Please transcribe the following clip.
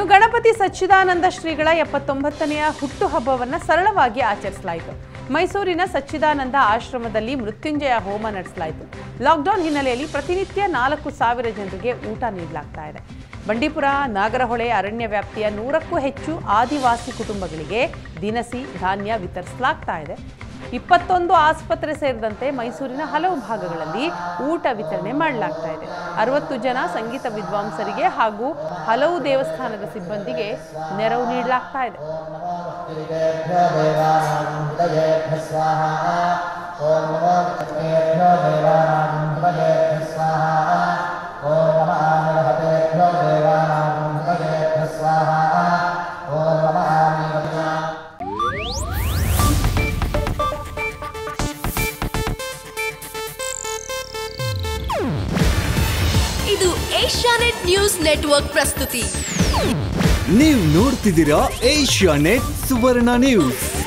ಗಣಪತಿ ಸಚ್ಚಿದಾನಂದ ಶ್ರೀಗಳ ಎಪ್ಪತ್ತೊಂಬತ್ತನೆಯ ಹುಟ್ಟುಹಬ್ಬವನ್ನು ಸರಳವಾಗಿ ಆಚರಿಸಲಾಯಿತು ಮೈಸೂರಿನ ಸಚ್ಚಿದಾನಂದ ಆಶ್ರಮದಲ್ಲಿ ಮೃತ್ಯುಂಜಯ ಹೋಮ ನಡೆಸಲಾಯಿತು ಲಾಕ್ಡೌನ್ ಹಿನ್ನೆಲೆಯಲ್ಲಿ ಪ್ರತಿನಿತ್ಯ ನಾಲ್ಕು ಸಾವಿರ ಜನರಿಗೆ ಊಟ ನೀಡಲಾಗ್ತಾ ಇದೆ ಬಂಡೀಪುರ ನಾಗರಹೊಳೆ ಅರಣ್ಯ ವ್ಯಾಪ್ತಿಯ ನೂರಕ್ಕೂ ಹೆಚ್ಚು ಆದಿವಾಸಿ ಕುಟುಂಬಗಳಿಗೆ ದಿನಸಿ ಧಾನ್ಯ ವಿತರಿಸಲಾಗ್ತಾ ಇದೆ ಇಪ್ಪತ್ತೊಂದು ಆಸ್ಪತ್ರೆ ಸೇರಿದಂತೆ ಮೈಸೂರಿನ ಹಲವು ಭಾಗಗಳಲ್ಲಿ ಊಟ ವಿತರಣೆ ಮಾಡಲಾಗ್ತಾ ಇದೆ ಅರವತ್ತು ಜನ ಸಂಗೀತ ವಿದ್ವಾಂಸರಿಗೆ ಹಾಗೂ ಹಲವು ದೇವಸ್ಥಾನದ ಸಿಬ್ಬಂದಿಗೆ ನೆರವು ನೀಡಲಾಗ್ತಾ ಇದೆ ऋतेभ्यो देवानां हृदयेभ्यः स्वाहा ॐ नमो लक्ष्मीभ्यो देवानां हृदयेभ्यः स्वाहा ॐ नमः निरहतेभ्यो देवानां हृदयेभ्यः स्वाहा ॐ नमः निरहतेभ्यो ಇದು ಏಷ್ಯಾನೆಟ್ ನ್ಯೂಸ್ ನೆಟ್ವರ್ಕ್ ಪ್ರಸ್ತುತಿ ನೀವು ನೋಡ್ತಿದ್ದೀರಾ ಏಷ್ಯಾ ನೆಟ್ ಸುವರ್ಣ ನ್ಯೂಸ್